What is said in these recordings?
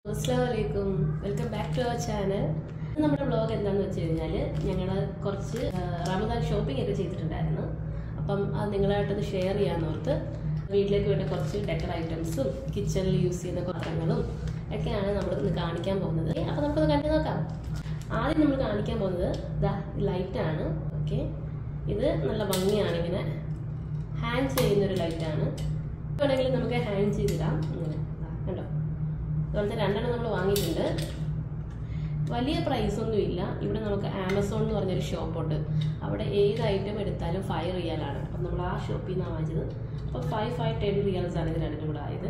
അസ്സാമലൈക്കും welcome back to our channel നമ്മുടെ vlog എന്താണെന്ന് വെച്ച് കഴിഞ്ഞാൽ ഞങ്ങൾ കുറച്ച് ആ, റമദാൻ ഷോപ്പിംഗ് ഒക്കെ ചെയ്തിട്ടുണ്ടായിരുന്നു അപ്പം അത് നിങ്ങളായിട്ടത് ഷെയർ ചെയ്യാമെന്നോർത്ത് വീട്ടിലേക്ക് വേണ്ട കുറച്ച് ഡെക്കർ ഐറ്റംസും കിച്ചണിൽ യൂസ് ചെയ്യുന്ന പാത്രങ്ങളും ഒക്കെയാണ് നമ്മൾ ഇന്ന് കാണിക്കാൻ പോകുന്നത് അപ്പം നമുക്കൊന്ന് കണ്ടു നോക്കാം ആദ്യം നമ്മൾ കാണിക്കാൻ പോകുന്നത് ദാ ലൈറ്റാണ് ഓക്കെ ഇത് നല്ല ഭംഗിയാണ് ഇങ്ങനെ ഹാങ് ചെയ്യുന്നൊരു ലൈറ്റാണ് വേണമെങ്കിൽ നമുക്ക് ഹാങ് ചെയ്തിടാം ഇങ്ങനെ ദാ, കണ്ടോ അതുപോലത്തെ രണ്ടെണ്ണം നമ്മൾ വാങ്ങിയിട്ടുണ്ട് വലിയ പ്രൈസ് ഒന്നും ഇല്ല ഇവിടെ നമുക്ക് ആമസോൺ എന്ന് പറഞ്ഞൊരു ഷോപ്പുണ്ട് അവിടെ ഏത് ഐറ്റം എടുത്താലും ഫൈവ് റിയലാണ് അപ്പം നമ്മൾ ആ ഷോപ്പിൽ നിന്നാണ് വാങ്ങിച്ചത് അപ്പോൾ ഫൈവ് ഫൈവ് ടെൻ റിയൽസ് ആണ് ഇത് രണ്ടിനും കൂടെ ആയത്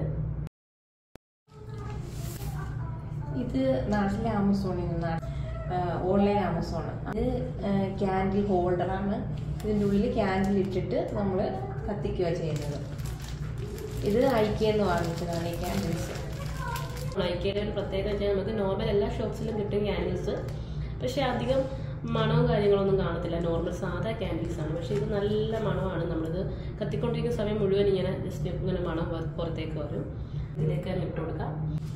ഇത് നാട്ടിലെ ആമസോണിൽ നിന്നാണ് ഓൺലൈൻ ആമസോൺ ഇത് ക്യാൻഡിൽ ഹോൾഡറാണ് ഇതിൻ്റെ ഉള്ളിൽ ക്യാൻഡിൽ ഇട്ടിട്ട് നമ്മൾ കത്തിക്കുക ചെയ്യുന്നത് ഇത് ഐക്കിയെന്ന് വാങ്ങിച്ചതാണ് ഈ ക്യാൻഡിൽസ് നൈക്കയുടെ ഒരു പ്രത്യേകത വെച്ചാൽ നമുക്ക് നോർമൽ എല്ലാ ഷോപ്സിലും കിട്ടും ക്യാൻഡിൽസ് പക്ഷേ അധികം മണവും കാര്യങ്ങളൊന്നും കാണത്തില്ല നോർമൽ സാധാ ക്യാൻഡിൽസ് ആണ് പക്ഷേ ഇത് നല്ല മണമാണ് നമ്മളിത് കത്തിക്കൊണ്ടിരിക്കുന്ന സമയം മുഴുവൻ ഇങ്ങനെ ജസ്റ്റ് ഇങ്ങനെ മണം പുറ- പുറത്തേക്ക് വരും ഇതിലേക്ക് തന്നെ ഇട്ട് കൊടുക്കാം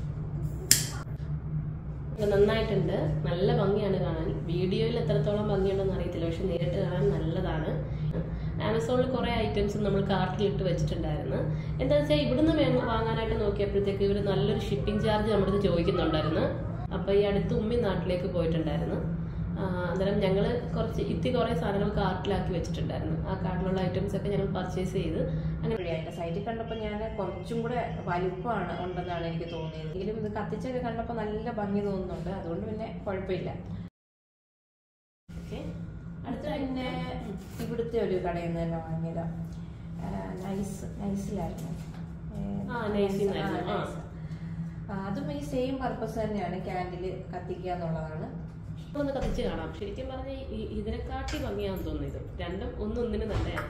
ഇത് നന്നായിട്ടുണ്ട് നല്ല ഭംഗിയാണ് കാണാൻ വീഡിയോയിൽ എത്രത്തോളം ഭംഗിയുണ്ടെന്ന് അറിയത്തില്ല പക്ഷെ നേരിട്ട് കാണാൻ നല്ലതാണ് ആമസോണിൽ കുറേ ഐറ്റംസ് നമ്മൾ കാർട്ടിൽ ഇട്ട് വെച്ചിട്ടുണ്ടായിരുന്നു എന്താ വെച്ചാൽ ഇവിടുന്ന് വേ- വാങ്ങാനായിട്ട് നോക്കിയപ്പോഴത്തേക്ക് ഇവർ നല്ലൊരു ഷിപ്പിംഗ് ചാർജ് നമ്മുടെ അടുത്ത് ചോദിക്കുന്നുണ്ടായിരുന്നു അപ്പോൾ ഈ അടുത്ത് ഉമ്മി നാട്ടിലേക്ക് പോയിട്ടുണ്ടായിരുന്നു ആ, അന്നേരം ഞങ്ങൾ കുറച്ച് ഇത്തി കുറേ സാധനങ്ങൾ കാർട്ടിലാക്കി വെച്ചിട്ടുണ്ടായിരുന്നു ആ കാർട്ടിലുള്ള ഐറ്റംസ് ഒക്കെ ഞങ്ങൾ പർച്ചേസ് ചെയ്ത് അങ്ങനെ അതിൻ്റെ സൈറ്റിൽ കണ്ടപ്പോൾ ഞാൻ കുറച്ചും കൂടെ വലിപ്പമാണ് ഉണ്ടെന്നാണ് എനിക്ക് തോന്നിയത് എങ്കിലും ഇത് കത്തിച്ചൊക്കെ കണ്ടപ്പോൾ നല്ല ഭംഗി തോന്നുന്നുണ്ട് അതുകൊണ്ട് പിന്നെ കുഴപ്പമില്ല ഓക്കെ അടുത്ത പിന്നെ ഇവിടുത്തെ ഒരു കടയിൽ നിന്ന് തന്നെ വാങ്ങിയതാ നൈസ് നൈസിലായിരുന്നു ആ, നൈസിന്നായിരുന്നു. ആ. അതും ഈ സെയിം പർപ്പസ് തന്നെയാണ് ക്യാൻഡിൽ കത്തിക്കുക എന്നുള്ളതാണ് ഒന്ന് കത്തിച്ച് കാണാം ശരിക്കും പറഞ്ഞ ഇതിനെക്കാട്ടി ഭംഗിയാന്ന് തോന്നുന്നു ഇത് രണ്ടും ഒന്നൊന്നിന് നല്ലതാണ്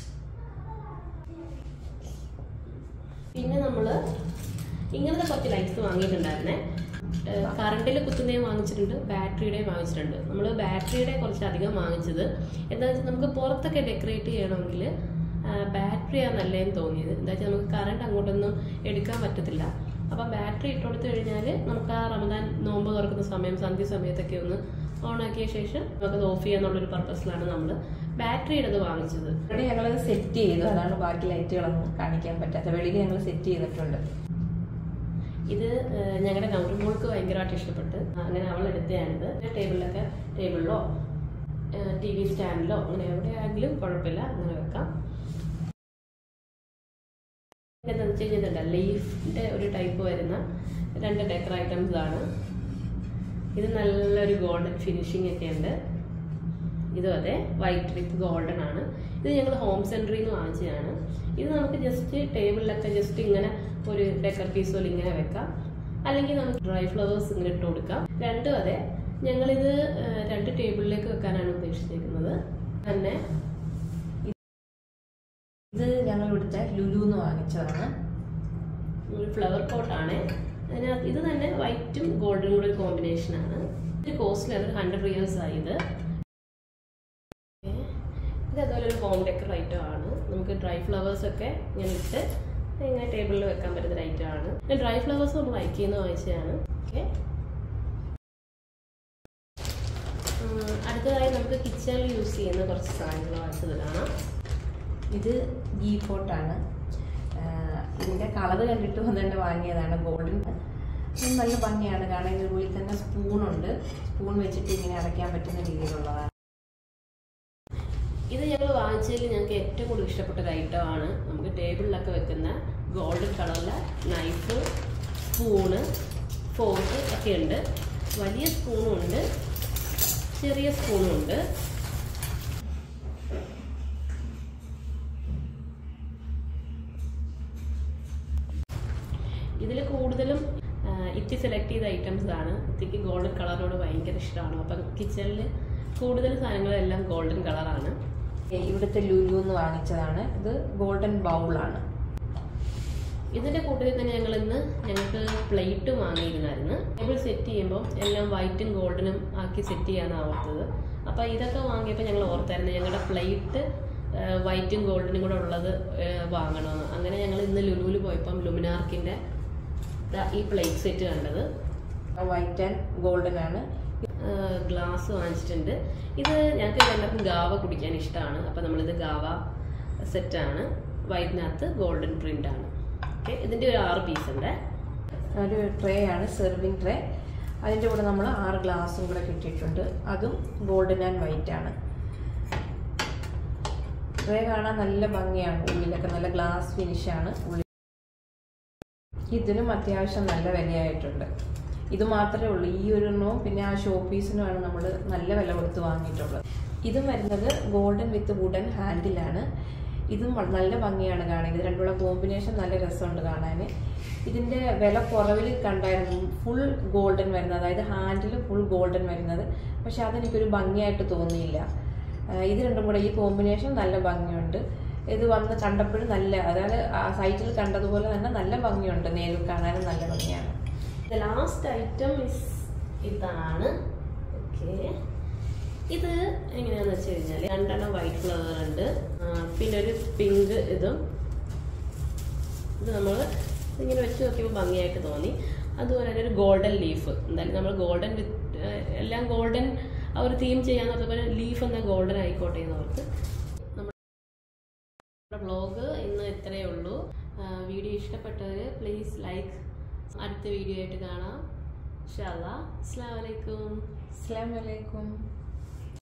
പിന്നെ നമ്മള് ഇങ്ങനത്തെ കുറച്ച് ലൈറ്റ്സ് വാങ്ങിയിട്ടുണ്ടായിരുന്നേ കറണ്ടിൽ കുത്തുന്നതും വാങ്ങിച്ചിട്ടുണ്ട് ബാറ്ററിയുടെയും വാങ്ങിച്ചിട്ടുണ്ട് നമ്മൾ ബാറ്ററിയുടെ കുറച്ച് അധികം വാങ്ങിച്ചത് എന്താ വെച്ചാൽ നമുക്ക് പുറത്തൊക്കെ ഡെക്കറേറ്റ് ചെയ്യണമെങ്കിൽ ബാറ്ററിയാണ് നല്ലതെന്ന് തോന്നിയത് എന്താ വെച്ചാൽ നമുക്ക് കറണ്ട് അങ്ങോട്ടൊന്നും എടുക്കാൻ പറ്റത്തില്ല അപ്പം ബാറ്ററി ഇട്ട് കൊടുത്തു കഴിഞ്ഞാൽ നമുക്ക് ആ റമദാൻ നോമ്പ് തുറക്കുന്ന സമയം സന്ധ്യ സമയത്തൊക്കെ ഒന്ന് ഓൺ ആക്കിയ ശേഷം നമുക്കത് ഓഫ് ചെയ്യാന്നുള്ളൊരു പർപ്പസിലാണ് നമ്മൾ ബാറ്ററിയുടെ വാങ്ങിച്ചത് ഇവിടെ ഞങ്ങളത് സെറ്റ് ചെയ്തു അതാണ് ബാക്കി ലൈറ്റുകളൊന്നും കാണിക്കാൻ പറ്റാത്ത വെളിയിൽ ഞങ്ങൾ സെറ്റ് ചെയ്തിട്ടുണ്ട് ഇത് ഞങ്ങളുടെ കൗണ്ടർ മോൾക്ക് ഭയങ്കരമായിട്ട് ഇഷ്ടപ്പെട്ട് അങ്ങനെ അവൾ എടുത്തതാണിത് ടേബിളിലൊക്കെ ടേബിളിലോ ടി വി സ്റ്റാൻഡിലോ അങ്ങനെ എവിടെയാണെങ്കിലും കുഴപ്പമില്ല അങ്ങനെ വെക്കാം എന്താണെന്ന് വെച്ച് കഴിഞ്ഞിട്ടുണ്ട് ലീഫിൻ്റെ ഒരു ടൈപ്പ് വരുന്ന രണ്ട് ഡെക്കർ ഐറ്റംസ് ആണ് ഇത് നല്ലൊരു ഗോൾഡൻ ഫിനിഷിംഗ് ഒക്കെ ഉണ്ട് ഇതും അതെ വൈറ്റ് വിത്ത് ഗോൾഡൻ ആണ് ഇത് ഞങ്ങൾ ഹോം സെൻറ്ററിൽ നിന്ന് വാങ്ങിച്ചതാണ് ഇത് നമുക്ക് ജസ്റ്റ് ടേബിളിലൊക്കെ ജസ്റ്റ് ഇങ്ങനെ ഒരു ഡെക്കർ പീസ് പോലെ ഇങ്ങനെ വെക്കാം അല്ലെങ്കിൽ നമുക്ക് ഡ്രൈ ഫ്ലവേഴ്സ് ഇങ്ങനെ ഇട്ട് കൊടുക്കാം രണ്ടും അതെ ഞങ്ങളിത് ഏഹ്, രണ്ട് ടേബിളിലേക്ക് വെക്കാനാണ് ഉദ്ദേശിച്ചിരിക്കുന്നത് തന്നെ ഇത് ഞങ്ങൾ ഇവിടുത്തെ ലുലു എന്ന് വാങ്ങിച്ചതാണ് ഒരു ഫ്ലവർ പോട്ടാണ് അതിനകത്ത് ഇത് തന്നെ വൈറ്റും ഗോൾഡനും കൂടെ ഒരു കോമ്പിനേഷൻ ആണ് ഇത് കോസ്റ്റ്ലി അത് ഹൺഡ്രഡ് റിയേഴ്സ് ആയി ഇത് ഓക്കേ. ഇത് അതുപോലെ ഒരു ഹോം ഡെക്കർ ഐറ്റം ആണ് നമുക്ക് ഡ്രൈ ഫ്ലവേഴ്സ് ഒക്കെ ഇങ്ങനെ ഇട്ട് ഇങ്ങനെ ടേബിളിൽ വെക്കാൻ പറ്റുന്ന ഐറ്റം ആണ് ഡ്രൈ ഫ്ലവേഴ്സ് നമ്മൾ ലൈക്ക് ചെയ്യുന്ന വാങ്ങിച്ചതാണ് ഓക്കെ അടുത്തതായി നമുക്ക് കിച്ചണിൽ യൂസ് ചെയ്യുന്ന കുറച്ച് സാധനങ്ങൾ വാങ്ങിച്ചത് കാണാം ഇത് ഗീ പോട്ടാണ് ഇതിൻ്റെ കളർ കണ്ടിട്ട് വന്നിട്ട് വാങ്ങിയതാണ് ഗോൾഡൻ ഇത് നല്ല ഭംഗിയാണ് കാരണം ഇതിൻ്റെ ഉള്ളിൽ തന്നെ സ്പൂണുണ്ട് സ്പൂൺ വെച്ചിട്ട് ഇങ്ങനെ അടയ്ക്കാൻ പറ്റുന്ന രീതിയിലുള്ളതാണ് ഇത് ഞങ്ങൾ വാങ്ങിച്ചതിൽ ഞങ്ങൾക്ക് ഏറ്റവും കൂടുതൽ ഇഷ്ടപ്പെട്ട ഒരു ഐറ്റം ആണ് നമുക്ക് ടേബിളിലൊക്കെ വെക്കുന്ന ഗോൾഡൻ കളറിലെ നൈഫ് സ്പൂണ് ഫോർക്ക് ഒക്കെ ഉണ്ട് വലിയ സ്പൂണും ഉണ്ട് ചെറിയ സ്പൂണും ഉണ്ട് ഇതിൽ കൂടുതലും ആ, ഇത്തി സെലക്ട് ചെയ്ത ഐറ്റംസ് ആണ് ഇത്തിക്ക് ഗോൾഡൻ കളറിനോട് ഭയങ്കര ഇഷ്ടമാണ് അപ്പം കിച്ചണിൽ കൂടുതൽ സാധനങ്ങളെല്ലാം ഗോൾഡൻ കളറാണ് ഏ, ഇവിടുത്തെ ലുലു എന്ന് വാങ്ങിച്ചതാണ് ഇത് ഗോൾഡൻ ബൗളാണ് ഇതിന്റെ കൂട്ടത്തിൽ തന്നെ ഞങ്ങൾ ഇന്ന് ഞങ്ങൾക്ക് പ്ലേറ്റ് വാങ്ങിയിരുന്നായിരുന്നു ടേബിൾ സെറ്റ് ചെയ്യുമ്പോൾ എല്ലാം വൈറ്റും ഗോൾഡനും ആക്കി സെറ്റ് ചെയ്യാനാണ് ഓർത്തത് അപ്പോൾ ഇതൊക്കെ വാങ്ങിയപ്പോൾ ഞങ്ങൾ ഓർത്തായിരുന്നു ഞങ്ങളുടെ പ്ലേറ്റ് വൈറ്റും ഗോൾഡനും കൂടെ ഉള്ളത് ആ, വാങ്ങണമെന്ന് അങ്ങനെ ഞങ്ങൾ ഇന്ന് ലുലുവിൽ പോയപ്പം ലുമിനാർക്കിന്റെ ദാ ഈ പ്ലേറ്റ് സെറ്റ് കണ്ടത് വൈറ്റ് ആൻഡ് ഗോൾഡൻ ആണ് ഗ്ലാസ് വാങ്ങിച്ചിട്ടുണ്ട് ഇത് ഞങ്ങൾക്ക് എല്ലാവർക്കും ഗാവ കുടിക്കാൻ ഇഷ്ടമാണ് അപ്പം നമ്മളിത് ഗാവ സെറ്റാണ് വൈറ്റിനകത്ത് ഗോൾഡൻ പ്രിന്റ് ആണ് ഓക്കെ ഇതിൻ്റെ ഒരു ആറ് പീസ് ഉണ്ട് ഒരു ട്രേ ആണ് സെർവിങ് ട്രേ അതിൻ്റെ കൂടെ നമ്മൾ ആറ് ഗ്ലാസും കൂടെ കിട്ടിയിട്ടുണ്ട് അതും ഗോൾഡൻ ആൻഡ് വൈറ്റ് ആണ് ട്രേ കാണാൻ നല്ല ഭംഗിയാണ് ഉള്ളിലൊക്കെ നല്ല ഗ്ലാസ് ഫിനിഷാണ് ഉള്ളിൽ ഇതിനും അത്യാവശ്യം നല്ല വിലയായിട്ടുണ്ട് ഇത് മാത്രമേ ഉള്ളൂ ഈ ഒരെണ്ണവും പിന്നെ ആ ഷോ പീസിനുമാണ് നമ്മൾ നല്ല വില കൊടുത്ത് വാങ്ങിയിട്ടുള്ളത് ഇതും വരുന്നത് ഗോൾഡൻ വിത്ത് വുഡൻ ഹാൻഡിലാണ് ഇതും വ- നല്ല ഭംഗിയാണ് കാണാൻ ഇത് രണ്ടുള്ള കോമ്പിനേഷൻ നല്ല രസമുണ്ട് കാണാൻ ഇതിന്റെ വില കുറവിൽ കണ്ടായിരുന്നു ഫുൾ ഗോൾഡൻ വരുന്നത് അതായത് ഹാൻഡിൽ ഫുൾ ഗോൾഡൻ വരുന്നത് പക്ഷെ അതെനിക്കൊരു ഭംഗിയായിട്ട് തോന്നിയില്ല ആ, ഇത് രണ്ടും കൂടെ ഈ കോമ്പിനേഷൻ നല്ല ഭംഗിയുണ്ട് ഇത് വന്ന് കണ്ടപ്പോഴും നല്ല അതായത് ആ സൈറ്റിൽ കണ്ടതുപോലെ തന്നെ നല്ല ഭംഗിയുണ്ട് നേരിൽ കാണാനും നല്ല ഭംഗിയാണ് ലാസ്റ്റ് ഐറ്റം ഇസ് ഇതാണ് ഓക്കെ ഇത് എങ്ങനെയാന്ന് വെച്ച് കഴിഞ്ഞാൽ രണ്ടെണ്ണം വൈറ്റ് ഫ്ലവർ ഉണ്ട് ആ, പിന്നെ ഒരു പിങ്ക് ഇതും ഇത് നമ്മൾ ഇങ്ങനെ വെച്ച് നോക്കിയപ്പോൾ ഭംഗിയായിട്ട് തോന്നി അതുപോലെ തന്നെ ഒരു ഗോൾഡൻ ലീഫ് എന്തായാലും നമ്മൾ ഗോൾഡൻ വിത്ത് എല്ലാം ഗോൾഡൻ ആ ഒരു തീം ചെയ്യാന്ന് പറഞ്ഞപ്പോൾ ലീഫ് എന്നാൽ ഗോൾഡൻ ആയിക്കോട്ടെ എന്ന് ഓർത്ത് നമ്മുടെ ബ്ലോഗ് ഇന്ന് ഇത്രയേ ഉള്ളൂ വീഡിയോ ഇഷ്ടപ്പെട്ടവർ പ്ലീസ് ലൈക്ക് അടുത്ത വീഡിയോ ആയിട്ട് കാണാം ഇൻഷാ അല്ലാ അസ്സലാമു അലൈക്കും അസ്സാം വലൈക്കും